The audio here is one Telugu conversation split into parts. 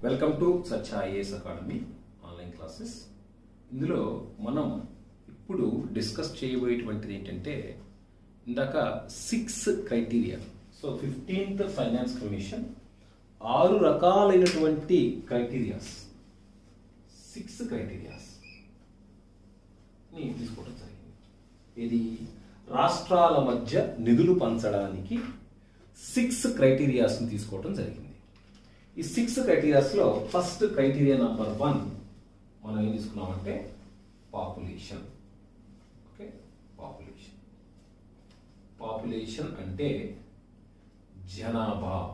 welcome to such IAS academy online classes ఇందులో మనం ఇప్పుడు డిస్కస్ చేయబోయేటువంటిది ఏంటంటే ఇందాక six criteria so fifteenth finance commission ఆరు రకాలైనటువంటి క్రైటీరియాస్ సిక్స్ క్రైటీరియాస్ ని తీసుకోవడం జరిగింది ఇది రాష్ట్రాల మధ్య నిధులు పంచడానికి సిక్స్ క్రైటీరియాస్ని తీసుకోవడం జరిగింది ఈ సిక్స్ క్రైటీరియాస్లో ఫస్ట్ క్రైటీరియా నంబర్ వన్ మనం ఏం తీసుకున్నామంటే పాపులేషన్ ఓకే పాపులేషన్ పాపులేషన్ అంటే జనాభా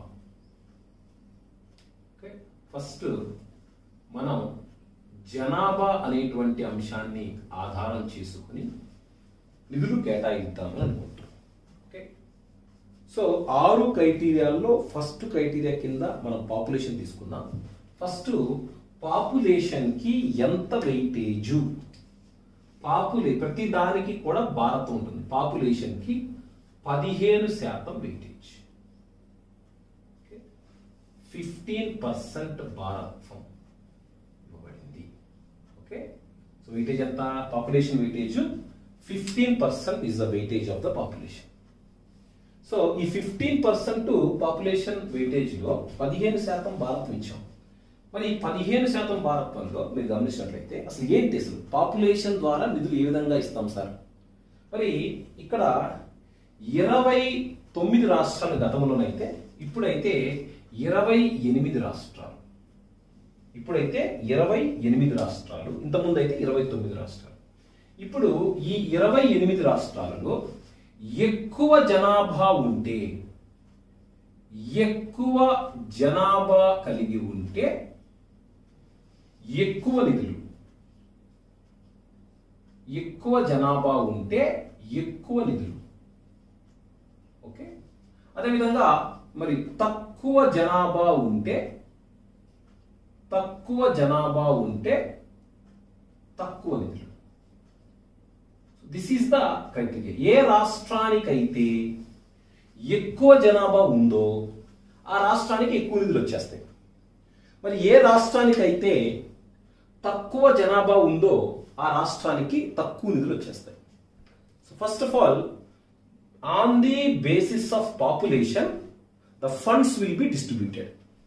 ఓకే ఫస్ట్ మనం జనాభా అనేటువంటి అంశాన్ని ఆధారం చేసుకుని నిధులు కేటాయిద్దామని అనుకుంటాం ఓకే సో ఆరు క్రైటీరియాల్లో ఫస్ట్ క్రైటీరియా కింద మనం పాపులేషన్ తీసుకుందాం ఫస్ట్ పాపులేషన్కి ఎంత వెయిటేజు పాపులే ప్రతి దానికి కూడా భారత్ ఉంటుంది పాపులేషన్కి పదిహేను శాతం వెయిటేజ్ ఫిఫ్టీన్ పర్సెంట్ భారత్వం ఇవ్వబడింది ఓకే సో వెయిటేజ్ ఎంత population weightage fifteen percent is the weightage of the population so ఈ ఫిఫ్టీన్ పర్సెంట్ పాపులేషన్ వెయిటేజ్లో పదిహేను శాతం భారతం ఇచ్చాం మరి ఈ పదిహేను శాతం భారత్వంలో మీరు గమనించినట్లయితే అసలు ఏంటి అసలు పాపులేషన్ ద్వారా నిధులు ఏ విధంగా ఇస్తాం సార్ మరి ఇక్కడ ఇరవై తొమ్మిది రాష్ట్రాలు గతంలోనైతే ఇప్పుడైతే ఇరవై ఎనిమిది రాష్ట్రాలు ఇప్పుడైతే ఇరవై ఎనిమిది రాష్ట్రాలు ఇంతకుముందు అయితే ఇరవై తొమ్మిది రాష్ట్రాలు ఇప్పుడు ఈ ఇరవై ఎనిమిది రాష్ట్రాలలో ఎక్కువ జనాభా ఉంటే ఎక్కువ జనాభా కలిగి ఉంటే ఎక్కువ నిధులు ఎక్కువ జనాభా ఉంటే ఎక్కువ నిధులు ఓకే అదేవిధంగా మరి తక్కువ జనాభా ఉంటే తక్కువ జనాభా ఉంటే తక్కువ నిధులు దిస్ ఈస్ ద క్రైటీరియా ఏ రాష్ట్రానికైతే ఎక్కువ జనాభా ఉందో ఆ రాష్ట్రానికి ఎక్కువ నిధులు వచ్చేస్తాయి మరి ఏ రాష్ట్రానికైతే తక్కువ జనాభా ఉందో ఆ రాష్ట్రానికి తక్కువ నిధులు వచ్చేస్తాయి so first of all on the basis of population the funds will be distributed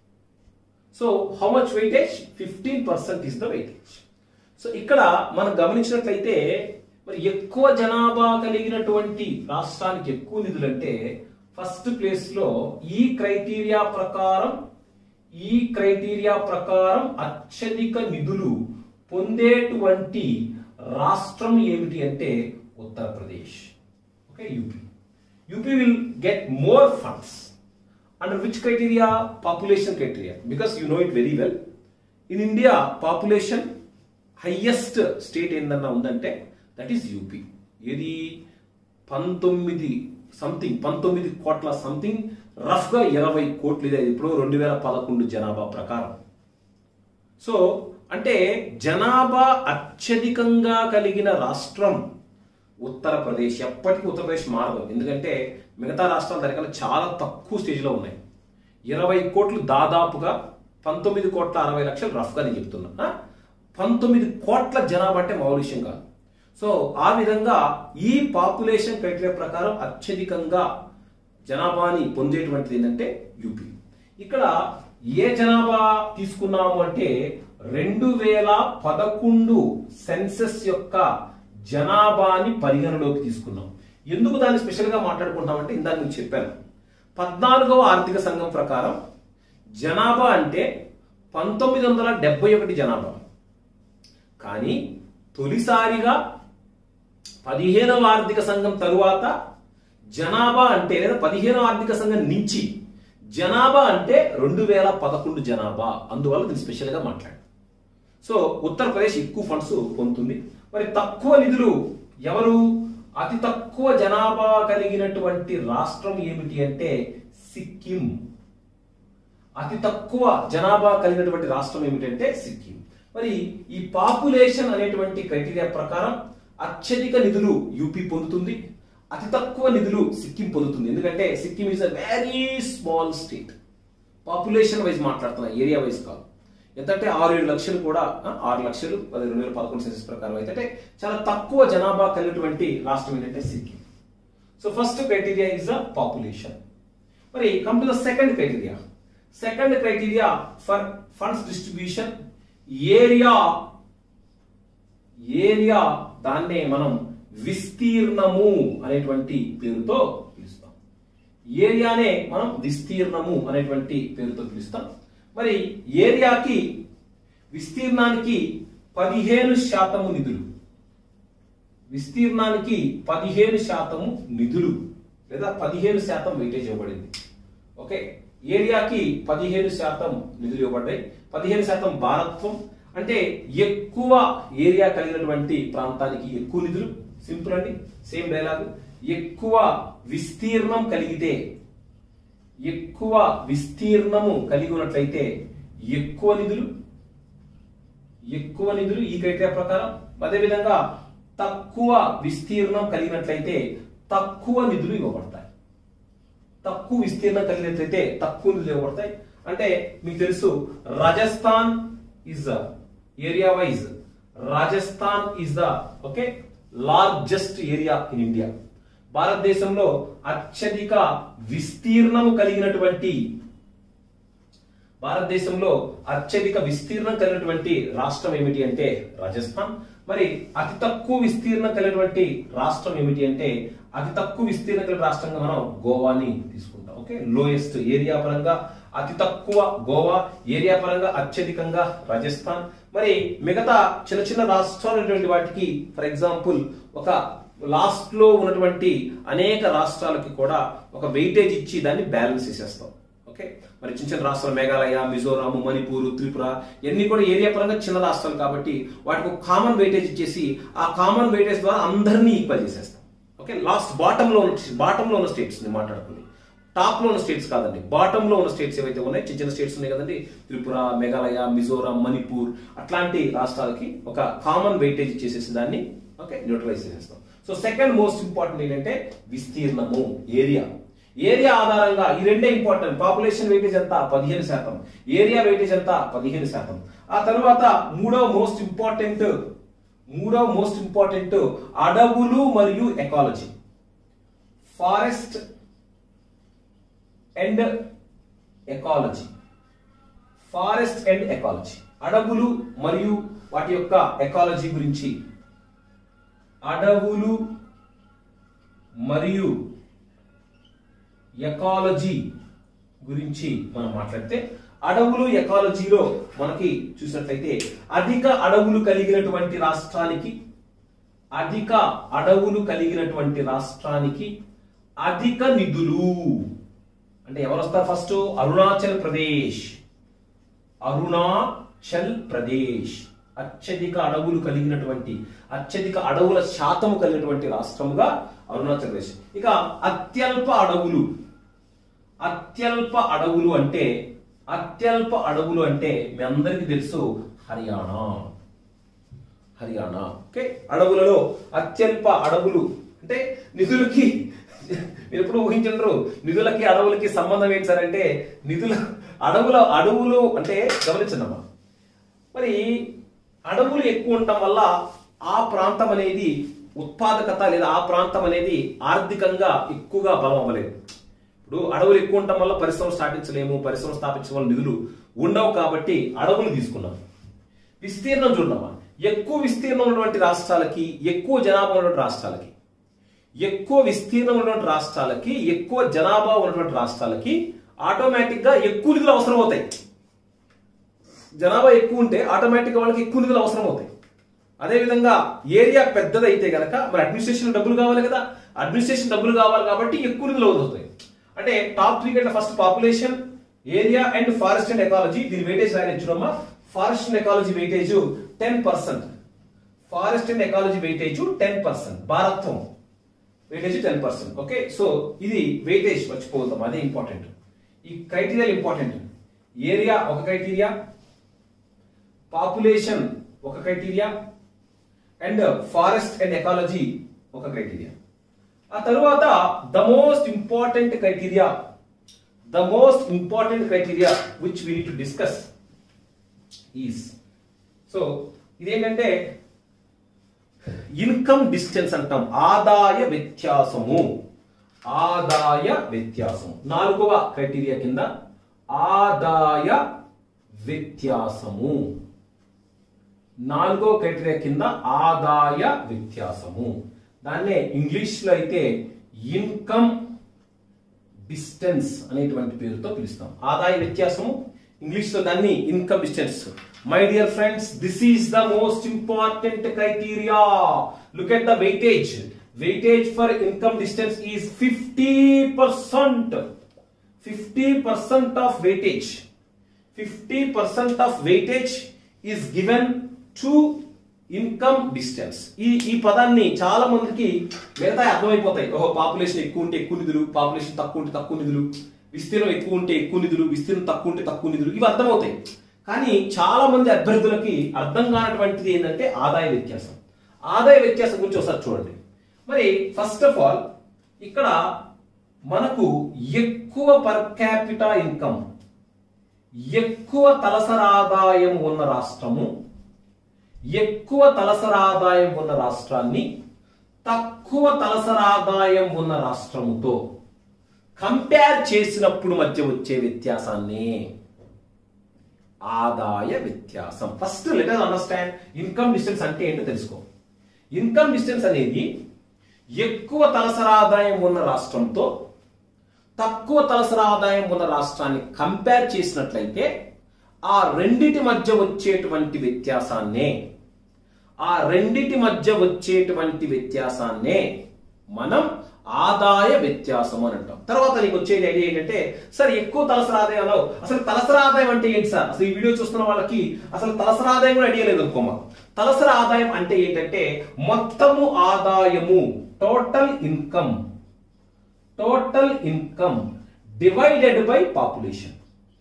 so how much weightage fifteen percent is the weightage so ఇక్కడ మనం గమనించినట్లయితే మరి ఎక్కువ జనాభా కలిగినటువంటి రాష్ట్రానికి ఎక్కువ నిధులు అంటే ఫస్ట్ ప్లేస్ లో ఈ క్రైటీరియా ప్రకారం ఈ క్రైటీరియా ప్రకారం అత్యధిక నిధులు పొందేటువంటి రాష్ట్రం ఏమిటి అంటే Uttar Pradesh okay UP UP will get more funds under which criteria population criteria because you know it very well in India population highest state ఏందన్నా ఉందంటే దట్ ఈస్ యూపీ ఇది పంతొమ్మిది సంథింగ్ పంతొమ్మిది కోట్ల సంథింగ్ రఫ్ గా ఇరవై కోట్లు ఇది ఇప్పుడు రెండు వేల పదకొండు జనాభా ప్రకారం సో అంటే జనాభా అత్యధికంగా కలిగిన రాష్ట్రం ఉత్తరప్రదేశ్ ఎప్పటికీ ఉత్తరప్రదేశ్ మారదు ఎందుకంటే మిగతా రాష్ట్రాల దగ్గర చాలా తక్కువ స్టేజ్లో ఉన్నాయి ఇరవై కోట్లు దాదాపుగా పంతొమ్మిది కోట్ల అరవై లక్షలు రఫ్గా నేను చెప్తున్నా పంతొమ్మిది కోట్ల జనాభా అంటే మామూలు విషయం కాదు సో ఆ విధంగా ఈ పాపులేషన్ క్రైటీరియా ప్రకారం అత్యధికంగా జనాభాని పొందేటువంటిది ఏంటంటే యూపీ ఇక్కడ ఏ జనాభా తీసుకున్నాము అంటే రెండు వేల పదకొండు సెన్సెస్ యొక్క జనాభాని పరిగణలోకి తీసుకున్నాం ఎందుకు దాన్ని స్పెషల్గా మాట్లాడుకుంటామంటే ఇందాక నేను చెప్పాను పద్నాలుగవ ఆర్థిక సంఘం ప్రకారం జనాభా అంటే పంతొమ్మిది వందల డెబ్బై ఒకటి జనాభా కానీ తొలిసారిగా పదిహేనవ ఆర్థిక సంఘం తరువాత జనాభా అంటే లేదా పదిహేనవ ఆర్థిక సంఘం నుంచి జనాభా అంటే రెండు వేల పదకొండు జనాభా అందువల్ల దీన్ని స్పెషల్గా మాట్లాడు సో ఉత్తరప్రదేశ్ ఎక్కువ ఫండ్స్ పొందుతుంది మరి తక్కువ నిధులు ఎవరు అతి తక్కువ జనాభా కలిగినటువంటి రాష్ట్రం ఏమిటి అంటే సిక్కిం అతి తక్కువ జనాభా కలిగినటువంటి రాష్ట్రం ఏమిటంటే సిక్కిం మరి ఈ పాపులేషన్ అనేటువంటి క్రైటీరియా ప్రకారం అత్యధిక నిధులు యూపీ పొందుతుంది అతి తక్కువ నిధులు సిక్కిం పొందుతుంది ఎందుకంటే Sikkim is a very small state population wise మాట్లాడుతున్నా ఏరియా వైజ్ కాదు ఎంతంటే ఆరు ఏడు లక్షలు కూడా ఆ, ఆరు లక్షలు అది రెండు వేల పదకొండు సెన్సెస్ ప్రకారం అయితే అంటే చాలా తక్కువ జనాభా కలిగినటువంటి రాష్ట్రం ఏంటంటే Sikkim so first criteria is the population మరి come to the second criteria second criteria for funds distribution area area దాన్నే మనం విస్తీర్ణము అనేటువంటి పేరుతో పిలుస్తాం ఏరియానే మనం విస్తీర్ణము అనేటువంటి పేరుతో పిలుస్తాం మరి ఏరియాకి విస్తీర్ణానికి పదిహేను శాతము నిధులు విస్తీర్ణానికి పదిహేను శాతము నిధులు లేదా పదిహేను శాతం వెయిటేజ్ ఇవ్వబడింది ఓకే ఏరియాకి పదిహేను శాతం నిధులు ఇవ్వబడ్డాయి పదిహేను శాతం భారత్వం అంటే ఎక్కువ ఏరియా కలిగినటువంటి ప్రాంతానికి ఎక్కువ నిధులు సింపుల్ అండి సేమ్ డైలాగ్ ఎక్కువ విస్తీర్ణం కలిగితే ఎక్కువ విస్తీర్ణము కలిగి ఉన్నట్లయితే ఎక్కువ నిధులు ఎక్కువ నిధులు ఈ క్రైటీరియా ప్రకారం అదేవిధంగా తక్కువ విస్తీర్ణం కలిగినట్లయితే తక్కువ నిధులు ఇవ్వబడతాయి తక్కువ విస్తీర్ణం కలిగినట్లయితే తక్కువ నిధులు ఇవ్వబడతాయి అంటే మీకు తెలుసు Rajasthan is area wise Rajasthan is the okay largest area in India భారతదేశంలో అత్యధిక విస్తీర్ణము కలిగినటువంటి భారతదేశంలో అత్యధిక విస్తీర్ణం కలిగినటువంటి రాష్ట్రం ఏమిటి అంటే రాజస్థాన్ మరి అతి తక్కువ విస్తీర్ణం కలిగినటువంటి రాష్ట్రం ఏమిటి అంటే అతి తక్కువ విస్తీర్ణం కలిగిన రాష్ట్రంగా మనం గోవాని తీసుకుంటాం ఓకే లోయెస్ట్ ఏరియా పరంగా అతి తక్కువ గోవా ఏరియా పరంగా అత్యధికంగా రాజస్థాన్ మరి మిగతా చిన్న చిన్న రాష్ట్రాలు ఉన్నటువంటి వాటికి ఫర్ ఎగ్జాంపుల్ ఒక లాస్ట్ లో ఉన్నటువంటి అనేక రాష్ట్రాలకి కూడా ఒక వెయిటేజ్ ఇచ్చి దాన్ని బ్యాలెన్స్ చేసేస్తాం ఓకే మరి చిన్న చిన్న రాష్ట్రాలు మేఘాలయ మిజోరాం మణిపూర్ త్రిపుర ఇవన్నీ కూడా ఏరియా పరంగా చిన్న రాష్ట్రాలు కాబట్టి వాటికి ఒక కామన్ వెయిటేజ్ ఇచ్చేసి ఆ కామన్ వెయిటేజ్ ద్వారా అందరినీ ఈక్వల్ చేసేస్తాం ఓకే లాస్ట్ బాటమ్ లో బాటమ్ లో ఉన్న స్టేట్స్ ని మాట్లాడుకుంది టాప్ లో ఉన్న స్టేట్స్ కాదండి బాటమ్ లో ఉన్న స్టేట్స్ ఏవైతే ఉన్నాయి చిన్న చిన్న స్టేట్స్ ఉన్నాయి కదండి త్రిపుర మేఘాలయ మిజోరాం మణిపూర్ అట్లాంటి రాష్ట్రాలకి ఒక కామన్ వెయిటేజ్ ఇచ్చేసేసి దాన్ని ఓకే న్యూట్రలైజ్ చేసేస్తాం సో సెకండ్ మోస్ట్ ఇంపార్టెంట్ ఏంటంటే విస్తీర్ణము ఏరియా ఏరియా ఆధారంగా ఈ రెండే ఇంపార్టెంట్ పాపులేషన్ వెయిటేజ్ ఎంత పదిహేను శాతం ఏరియా వెయిటేజ్ ఎంత పదిహేను శాతం ఆ తర్వాత మూడవ మోస్ట్ ఇంపార్టెంట్ మూడవ మోస్ట్ ఇంపార్టెంట్ అడవులు మరియు ecology forest and ecology forest and ecology అడవులు మరియు వాటి యొక్క ఎకాలజీ గురించి అడవులు మరియు ఎకాలజీ గురించి మనం మాట్లాడితే అడవులు ఎకాలజీలో మనకి చూసినట్లయితే అధిక అడవులు కలిగినటువంటి రాష్ట్రానికి అధిక అడవులు కలిగినటువంటి రాష్ట్రానికి అధిక నిధులు అంటే ఎవరు వస్తారు ఫస్ట్ అరుణాచల్ ప్రదేశ్ అరుణాచల్ ప్రదేశ్ అత్యధిక అడవులు కలిగినటువంటి అత్యధిక అడవుల శాతము కలిగినటువంటి రాష్ట్రముగా అరుణాచల్ ప్రదేశ్ ఇక అత్యల్ప అడవులు అత్యల్ప అడవులు అంటే అత్యల్ప అడవులు అంటే మీ అందరికీ తెలుసు హర్యానా హర్యానా ఓకే అడవులలో అత్యల్ప అడవులు అంటే నిధులకి మీరు ఎప్పుడు ఊహించండ్రు నిధులకి అడవులకి సంబంధం ఏంటి సార్ అంటే నిధుల అడవుల అడవులు అంటే గమనించండమ్మా మరి అడవులు ఎక్కువ ఉండటం వల్ల ఆ ప్రాంతం అనేది ఉత్పాదకత లేదా ఆ ప్రాంతం అనేది ఆర్థికంగా ఎక్కువగా బలం అవ్వలేదు ఇప్పుడు అడవులు ఎక్కువ ఉండటం వల్ల పరిశ్రమ స్థాపించలేము పరిశ్రమ స్థాపించడం వల్ల నిధులు ఉండవు కాబట్టి అడవులు తీసుకున్నాం విస్తీర్ణం చూడమ్మా ఎక్కువ విస్తీర్ణం ఉన్నటువంటి రాష్ట్రాలకి ఎక్కువ జనాభా ఉన్నటువంటి రాష్ట్రాలకి ఎక్కువ విస్తీర్ణం ఉన్నటువంటి రాష్ట్రాలకి ఎక్కువ జనాభా ఉన్నటువంటి రాష్ట్రాలకి ఆటోమేటిక్ గా ఎక్కువ నిధులు అవసరం అవుతాయి జనాభా ఎక్కువ ఉంటే ఆటోమేటిక్ గా వాళ్ళకి ఎక్కువ నిధులు అవసరం అవుతాయి అదేవిధంగా ఏరియా పెద్దదైతే గనక మరి అడ్మినిస్ట్రేషన్ డబ్బులు కావాలి కదా అడ్మినిస్ట్రేషన్ డబ్బులు కావాలి కాబట్టి ఎక్కువ నిధులు అవుతాయి అంటే టాప్ త్రీ కంటే first population area and forest and ecology దీని వెయిటేజ్ రాయని చూడమ్మా forest and ecology weightage ten percent forest and ecology weightage ten percent భారత్వం weightage ten percent okay so ఇది వెయిటేజ్ మర్చిపోతాం అదే ఇంపార్టెంట్ ఈ క్రైటీరియా ఇంపార్టెంట్ ఏరియా ఒక క్రైటీరియా పాపులేషన్ ఒక criteria and forest and ecology ఒక క్రైటీరియా ఆ తరువాత the most important criteria the most important criteria which we to discuss is so ఇదేంటంటే ఇన్కమ్ డిస్టెన్స్ అంటాం ఆదాయ వ్యత్యాసము ఆదాయ వ్యత్యాసం నాలుగవ క్రైటీరియా కింద ఆదాయ వ్యత్యాసము నాలుగో క్రైటీరియా కింద ఆదాయ వ్యత్యాసము దాన్నే ఇంగ్లీష్ లో అయితే ఇన్కమ్ డిస్టెన్స్ అనేటువంటి పేరుతో పిలుస్తాం ఆదాయ వ్యత్యాసము ఇంగ్లీష్ లో దాన్ని income distance my dear friends this is the most important criteria look at the weightage weightage for income distance is fifty percent fifty percent of weightage fifty percent of weightage is given to income distance ఈ ఈ పదాన్ని చాలా మందికి మిగతా అర్థమైపోతాయి ఓహో పాపులేషన్ ఎక్కువ ఉంటే ఎక్కువ నిధులు పాపులేషన్ తక్కువ ఉంటే తక్కువ నిధులు విస్తీర్ణం ఎక్కువ ఉంటే ఎక్కువ నిధులు విస్తీర్ణం తక్కువ ఉంటే తక్కువ నిధులు ఇవి అర్థమవుతాయి కానీ చాలా మంది అభ్యర్థులకి అర్థం కానటువంటిది ఏంటంటే ఆదాయ వ్యత్యాసం ఆదాయ వ్యత్యాసం గురించి ఒకసారి చూడండి మరి ఫస్ట్ ఆఫ్ ఆల్ ఇక్కడ మనకు ఎక్కువ పర్ క్యాపిటా ఇన్కమ్ ఎక్కువ తలసరి ఆదాయం ఉన్న రాష్ట్రము ఎక్కువ తలసరి ఆదాయం ఉన్న రాష్ట్రాన్ని తక్కువ తలసరి ఆదాయం ఉన్న రాష్ట్రముతో కంపేర్ చేసినప్పుడు మధ్య వచ్చే వ్యత్యాసాన్ని ఆదాయ వ్యత్యాసం first letter understand income distance అంటే ఏంటో తెలుసుకో ఇన్కమ్ డిస్టెన్స్ అనేది ఎక్కువ తలసరి ఆదాయం ఉన్న రాష్ట్రంతో తక్కువ తలసరి ఆదాయం ఉన్న రాష్ట్రాన్ని కంపేర్ చేసినట్లయితే ఆ రెండిటి మధ్య వచ్చేటువంటి వ్యత్యాసాన్నే ఆ రెండిటి మధ్య వచ్చేటువంటి వ్యత్యాసాన్నే మనం ఆదాయ వ్యత్యాసం అని అంటాం తర్వాత నీకు వచ్చేది ఐడియా ఏంటంటే సార్ ఎక్కువ తలసరి ఆదాయంలో అసలు తలసరి ఆదాయం అంటే ఏంటి సార్ అసలు ఈ వీడియో చూస్తున్న వాళ్ళకి అసలు తలసరి ఆదాయం కూడా ఐడియా లేదు అనుకోమా తలసరి ఆదాయం అంటే ఏంటంటే మొత్తము ఆదాయము total income total income divided by population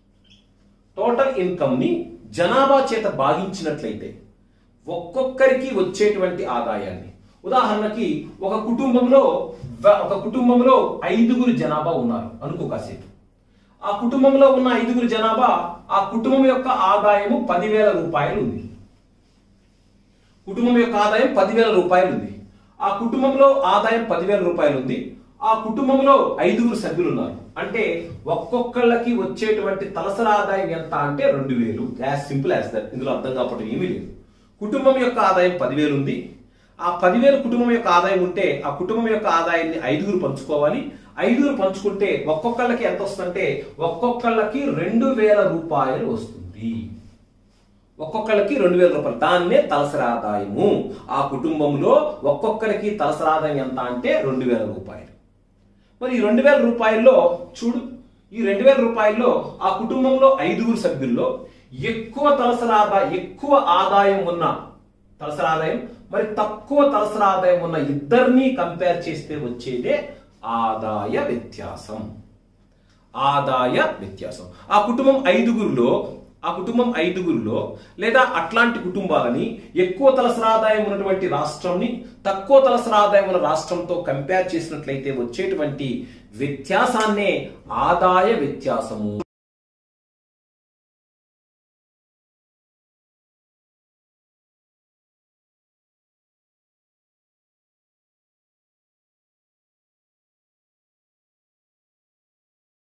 total income ని జనాభా చేత భాగించినట్లయితే ఒక్కొక్కరికి వచ్చేటువంటి ఆదాయాన్ని ఉదాహరణకి ఒక కుటుంబంలో వ- ఒక కుటుంబంలో ఐదుగురు జనాభా ఉన్నారు అనుకో కాసేపు ఆ కుటుంబంలో ఉన్న ఐదుగురు జనాభా ఆ కుటుంబం యొక్క ఆదాయము పదివేల రూపాయలు ఉంది కుటుంబం యొక్క ఆదాయం పదివేల రూపాయలు ఉంది ఆ కుటుంబంలో ఆదాయం పదివేల రూపాయలు ఉంది ఆ కుటుంబంలో ఐదుగురు సభ్యులు ఉన్నారు అంటే ఒక్కొక్కళ్ళకి వచ్చేటువంటి తలసరి ఆదాయం ఎంత అంటే రెండు వేలు యాజ్ సింపుల్ యాజ్ దట్ ఇందులో అర్థం కాకపోవడం ఏమీ లేదు కుటుంబం యొక్క ఆదాయం పదివేలు ఉంది ఆ పదివేలు కుటుంబం యొక్క ఆదాయం ఉంటే ఆ కుటుంబం యొక్క ఆదాయాన్ని ఐదుగురు పంచుకోవాలి ఐదుగురు పంచుకుంటే ఒక్కొక్కళ్ళకి ఎంత వస్తుందంటే ఒక్కొక్కళ్ళకి రెండు వేల రూపాయలు వస్తుంది ఒక్కొక్కరికి రెండు వేల రూపాయలు దాన్నే తలసరి ఆదాయము ఆ కుటుంబంలో ఒక్కొక్కరికి తలసరి ఆదాయం ఎంత అంటే రెండు వేల రూపాయలు మరి ఈ రెండు వేల రూపాయల్లో చూడు ఈ రెండు వేల రూపాయల్లో ఆ కుటుంబంలో ఐదుగురు సభ్యుల్లో ఎక్కువ తలసరి ఆదాయం ఎక్కువ ఆదాయం ఉన్న తలసరి ఆదాయం మరి తక్కువ తలసరి ఆదాయం ఉన్న ఇద్దరిని కంపేర్ చేస్తే వచ్చేదే ఆదాయ వ్యత్యాసం ఆదాయ వ్యత్యాసం ఆ కుటుంబం ఐదుగురిలో ఆ కుటుంబం ఐదుగురిలో లేదా అట్లాంటి కుటుంబాలని ఎక్కువ తలసరి ఆదాయం ఉన్నటువంటి రాష్ట్రంని తక్కువ తలసరి ఆదాయం ఉన్న రాష్ట్రంతో కంపేర్ చేసినట్లయితే వచ్చేటువంటి వ్యత్యాసాన్నే ఆదాయ వ్యత్యాసము